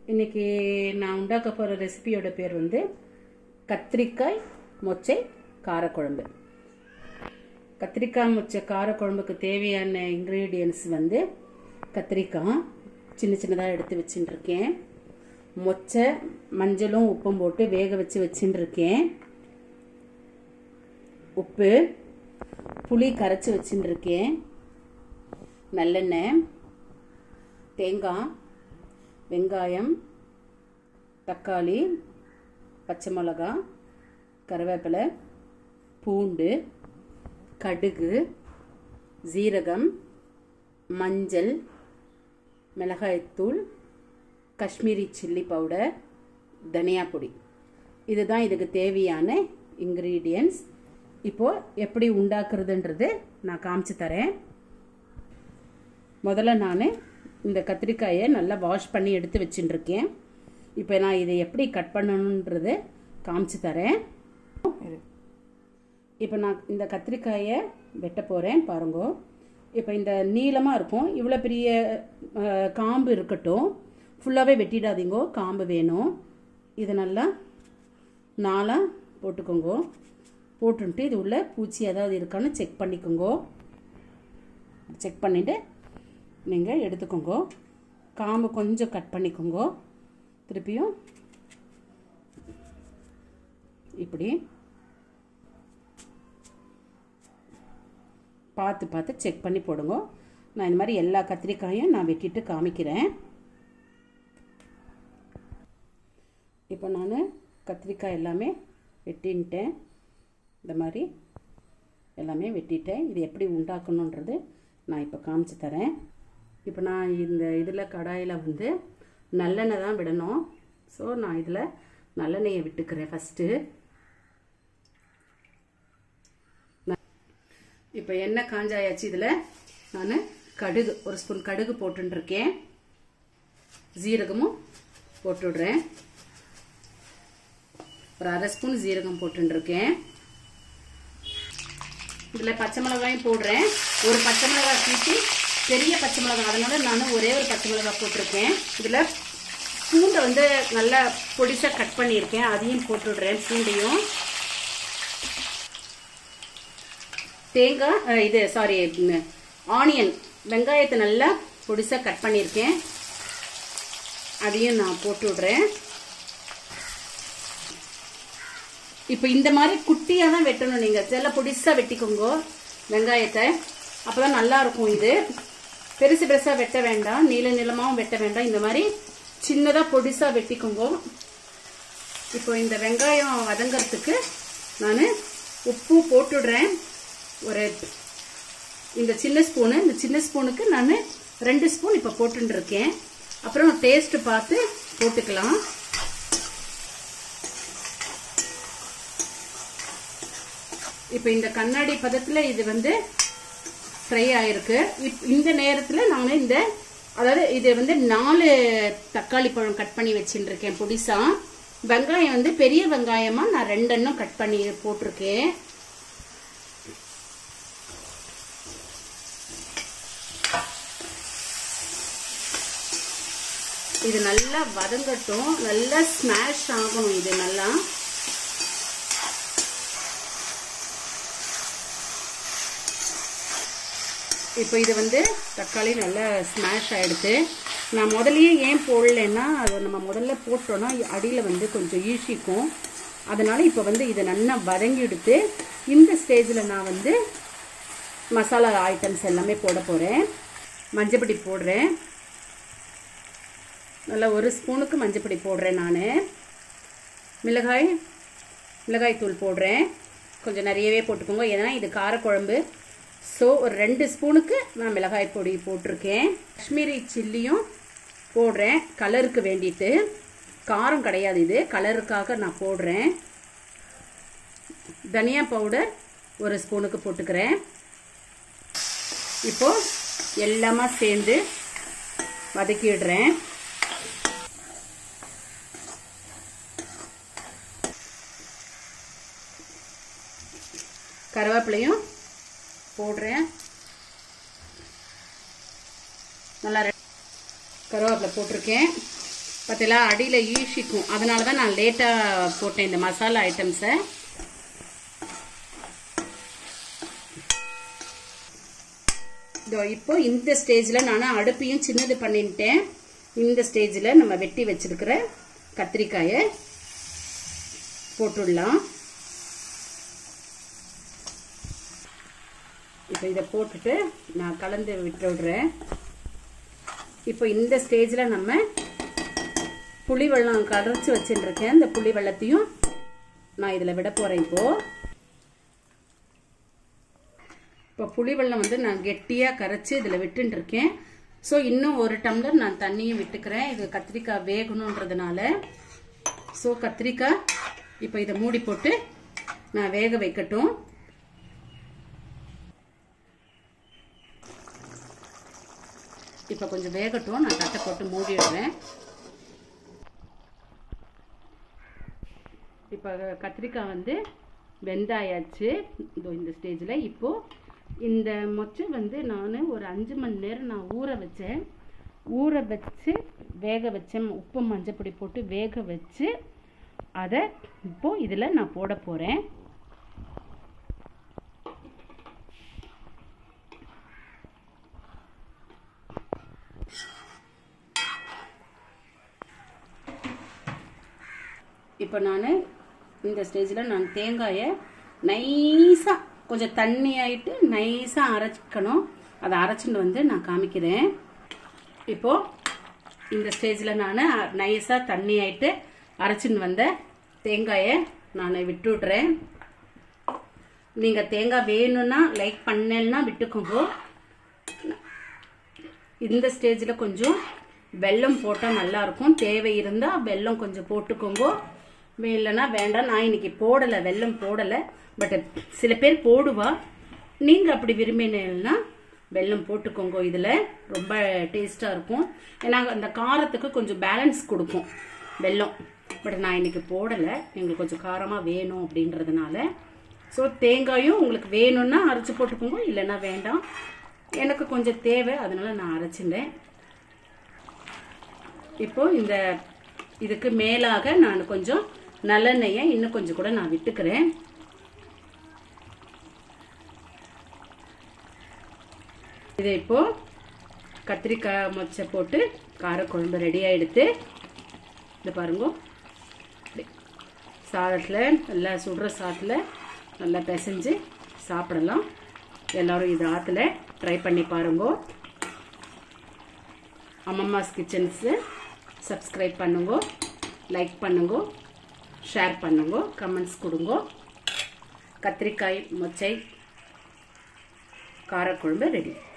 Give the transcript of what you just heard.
இன்னைக்கு நான் உண்டாக்க போகிற ரெசிபியோட பேர் வந்து கத்திரிக்காய் மொச்சை காரக்குழம்பு கத்திரிக்காய் மொச்சை காரக்குழம்புக்கு தேவையான இன்க்ரீடியன்ஸ் வந்து கத்திரிக்காய் சின்ன சின்னதாக எடுத்து வச்சுட்டு இருக்கேன் மொச்சை மஞ்சளும் உப்பும் போட்டு வேக வச்சு வச்சுட்டு இருக்கேன் உப்பு புளி கரைச்சி வச்சுட்டு இருக்கேன் நல்லெண்ணெய் தேங்காய் வெங்காயம் தக்காளி பச்சை மிளகா கருவேப்பிலை பூண்டு கடுகு ஜீரகம் மஞ்சள் மிளகாய்த்தூள் காஷ்மீரி சில்லி பவுடர் தனியா பொடி இதுதான் இதுக்கு தேவையான இன்க்ரீடியன்ஸ் இப்போது எப்படி உண்டாக்குறதுன்றது நான் காமிச்சு தரேன் முதல்ல நான் இந்த கத்திரிக்காயை நல்லா வாஷ் பண்ணி எடுத்து வச்சுட்டுருக்கேன் இப்போ நான் இதை எப்படி கட் பண்ணணுன்றது காமிச்சு தரேன் இப்போ நான் இந்த கத்திரிக்காயை வெட்ட போகிறேன் பாருங்க இப்போ இந்த நீளமாக இருக்கும் இவ்வளோ பெரிய அஹ், காம்பு இருக்கட்டும் ஃபுல்லாகவே வெட்டிடாதீங்கோ காம்பு வேணும் இதை நல்லா நாலாக போட்டுக்கோங்க போட்டுன்ட்டு இது உள்ள பூச்சி ஏதாவது இருக்கான்னு செக் பண்ணிக்கோங்க செக் பண்ணிவிட்டு நீங்கள் எடுத்துக்கோங்க காம்பு கொஞ்சம் கட் பண்ணிக்கோங்க திருப்பியும் இப்படி பார்த்து பார்த்து செக் பண்ணி போடுங்க நான் இந்த மாதிரி எல்லா கத்திரிக்காயும் நான் வெட்டிட்டு காமிக்கிறேன் இப்போ நான் கத்திரிக்காய் எல்லாமே வெட்டின்ட்டேன் இந்த மாதிரி எல்லாமே வெட்டிட்டேன் இது எப்படி உண்டாக்கணுன்றது நான் இப்போ காமிச்சு தரேன் இப்போ நான் இந்த இதில் கடாயில் வந்து நல்லெண்ணெய் தான் விடணும் ஸோ நான் இதில் நல்லெண்ணெயை விட்டுக்கிறேன் ஃபஸ்ட்டு இப்போ எண்ணெய் காஞ்சாயாச்சு இதில் நான் கடுகு ஒரு ஸ்பூன் கடுகு போட்டுருக்கேன் ஜீரகமும் போட்டுடுறேன் ஒரு அரை ஸ்பூன் ஜீரகம் போட்டுருக்கேன் இதில் பச்சை மிளகாயும் போடுறேன் ஒரு பச்சை மிளகாய் கீட்டி பெரிய பச்சை மிளகாய் அதனால நான் ஒரே ஒரு பச்சை மிளகாய் போட்டிருக்கேன் இதில் பூண்டை வந்து நல்லா பொடிசாக கட் பண்ணியிருக்கேன் அதையும் போட்டுடுறேன் பூண்டையும் தேங்காய் அஹ், இது சாரி ஆனியன் வெங்காயத்தை நல்லா பொடிசாக கட் பண்ணியிருக்கேன் அதையும் நான் போட்டு விடுறேன் இப்போ இந்த மாதிரி குட்டியாக தான் வெட்டணும் நீங்கள் செல்ல பொடிசாக வெட்டிக்கோங்க வெங்காயத்தை அப்போ தான் நல்லா இருக்கும் இது பெருசு பெருசாக வெட்ட வேண்டாம் நீள நீளமாகவும் வெட்ட வேண்டாம் இந்த மாதிரி சின்னதாக பொடிசாக வெட்டிக்கோங்க இப்போ இந்த வெங்காயம் வதங்கிறதுக்கு நான் உப்பு போட்டுடுறேன் ஒரு இந்த சின்ன ஸ்பூனு இந்த சின்ன ஸ்பூனுக்கு நான் ரெண்டு ஸ்பூன் இப்போ போட்டுருக்கேன் அப்புறம் டேஸ்ட் பார்த்து போட்டுக்கலாம் இப்போ இந்த கண்ணாடி பதத்தில் இது வந்து ஃப்ரை ஆயிருக்கு இப் இந்த நேரத்தில் நான் இந்த அதாவது இது வந்து நாலு தக்காளி பழம் கட் பண்ணி வச்சுட்டு இருக்கேன் புடிசா வெங்காயம் வந்து பெரிய வெங்காயமா நான் ரெண்டெண்ணம் கட் பண்ணி போட்டிருக்கேன் இது நல்லா வதங்கட்டும் நல்லா ஸ்மாஷ் ஆகணும் இது நல்லா இப்போ இது வந்து தக்காளி நல்லா ஸ்மாஷ் ஆகிடுது நான் முதலையே ஏன் போடலைன்னா அது நம்ம முதல்ல போட்டோன்னா அடியில் வந்து கொஞ்சம் ஈஷிக்கும் அதனால் இப்போ வந்து இதை நல்லா வதங்கி எடுத்து இந்த ஸ்டேஜில் நான் வந்து மசாலா ஐட்டம்ஸ் எல்லாமே போட போகிறேன் மஞ்சப்பொடி போடுறேன் நல்லா ஒரு ஸ்பூனுக்கு மஞ்சப்பொடி போடுறேன் நான் மிளகாய் மிளகாய் தூள் போடுறேன் கொஞ்சம் நிறையவே போட்டுக்கோங்க ஏன்னா இது காரக்குழம்பு ஸோ ஒரு ரெண்டு ஸ்பூனுக்கு நான் மிளகாய் பொடி போட்டிருக்கேன் காஷ்மீரி சில்லியும் போடுறேன் கலருக்கு வேண்டிட்டு காரம் கிடையாது இது கலருக்காக நான் போடுறேன் தனியா பவுடர் ஒரு ஸ்பூனுக்கு போட்டுக்கிறேன் இப்போ எல்லாமே சேர்ந்து வதக்கிடுறேன் கருவேப்பிலையும் போடுறேன் நல்லா ரெ- கருவேப்பிலை போட்டிருக்கேன் பார்த்தீங்களா அடியில் ஈஷிக்கும் அதனால தான் நான் லேட்டாக போட்டேன் இந்த மசாலா ஐட்டம்ஸை இதோ இப்போ இந்த ஸ்டேஜில் நான் அடுப்பையும் சின்னது பண்ணிட்டேன் இந்த ஸ்டேஜில் நம்ம வெட்டி வச்சிருக்கிற கத்திரிக்காயை போட்டுடலாம் இப்போ இதை போட்டுட்டு நான் கலந்து விட்டு விடுறேன் இப்போ இந்த ஸ்டேஜில் நம்ம புளி வெள்ளம் கரைச்சி வச்சுட்டுருக்கேன் இந்த புளி வெள்ளத்தையும் நான் இதில் விட போகிறேன் இப்போது இப்போ புளி வெள்ளம் வந்து நான் கெட்டியாக கரைச்சி இதில் விட்டுருக்கேன் ஸோ இன்னும் ஒரு டம்ளர் நான் தண்ணியும் விட்டுக்கிறேன் இது கத்திரிக்காய் வேகணுன்றதுனால ஸோ கத்திரிக்காய் இப்போ இதை மூடி போட்டு நான் வேக வைக்கட்டும் இப்போ கொஞ்சம் வேகட்டும் நான் தட்டை போட்டு மூடிடுறேன் இப்போ கத்திரிக்காய் வந்து வெந்தாயாச்சு இதோ இந்த ஸ்டேஜில் இப்போது இந்த மொச்சை வந்து நான் ஒரு அஞ்சு மணி நேரம் நான் ஊற வச்சேன் ஊற வச்சு வேக வச்சேன் உப்பு மஞ்சப்பொடி போட்டு வேக வச்சு அதை இப்போது இதில் நான் போட போகிறேன் இப்போ நான் இந்த ஸ்டேஜில் நான் தேங்காயை நைஸாக கொஞ்சம் தண்ணி ஆகிட்டு நைஸாக அரைச்சிக்கணும் அதை அரைச்சிட்டு வந்து நான் காமிக்கிறேன் இப்போது இந்த ஸ்டேஜில் நான் நைஸாக தண்ணி ஆகிட்டு அரைச்சின்னு வந்த தேங்காயை நான் விட்டு விட்றேன் நீங்கள் தேங்காய் வேணும்னா லைக் பண்ணலன்னா விட்டுக்கோங்க இந்த ஸ்டேஜில் கொஞ்சம் வெல்லம் போட்டால் நல்லாயிருக்கும் தேவை இருந்தால் வெல்லம் கொஞ்சம் போட்டுக்கோங்க இல்லைன்னா வேண்டாம் நான் இன்னைக்கு போடலை வெல்லம் போடலை பட் சில பேர் போடுவா நீங்கள் அப்படி விரும்பினீங்கன்னா வெல்லம் போட்டுக்கோங்க இதில் ரொம்ப டேஸ்ட்டாக இருக்கும் ஏன்னா அந்த காரத்துக்கு கொஞ்சம் பேலன்ஸ் கொடுக்கும் வெல்லம் பட் நான் இன்னைக்கு போடலை எங்களுக்கு கொஞ்சம் காரமாக வேணும் அப்படின்றதுனால ஸோ தேங்காயும் உங்களுக்கு வேணும்னா அரைச்சி போட்டுக்கோங்க இல்லைன்னா வேண்டாம் எனக்கு கொஞ்சம் தேவை அதனால நான் அரைச்சிட்டேன் இப்போ இந்த இதுக்கு மேலாக நான் கொஞ்சம் நல்லெண்ணெயை இன்னும் கொஞ்சம் கூட நான் விட்டுக்கிறேன் இதை இப்போ கத்திரிக்காய் மொச்சை போட்டு காரக்குழம்பு ரெடி ஆகிடுத்து இந்த பாருங்க சாதத்தில் நல்லா சுடுற சாதத்தில் நல்லா பிசைஞ்சு சாப்பிடலாம் எல்லோரும் இது ஆற்றுல ட்ரை பண்ணி பாருங்க அம்மம்மாஸ் கிச்சன்ஸு சப்ஸ்கிரைப் பண்ணுங்க லைக் பண்ணுங்க ஷேர் பண்ணுங்க கமெண்ட்ஸ் கொடுங்க கத்திரிக்காய் மொச்சை காரக்குழம்பு ரெடி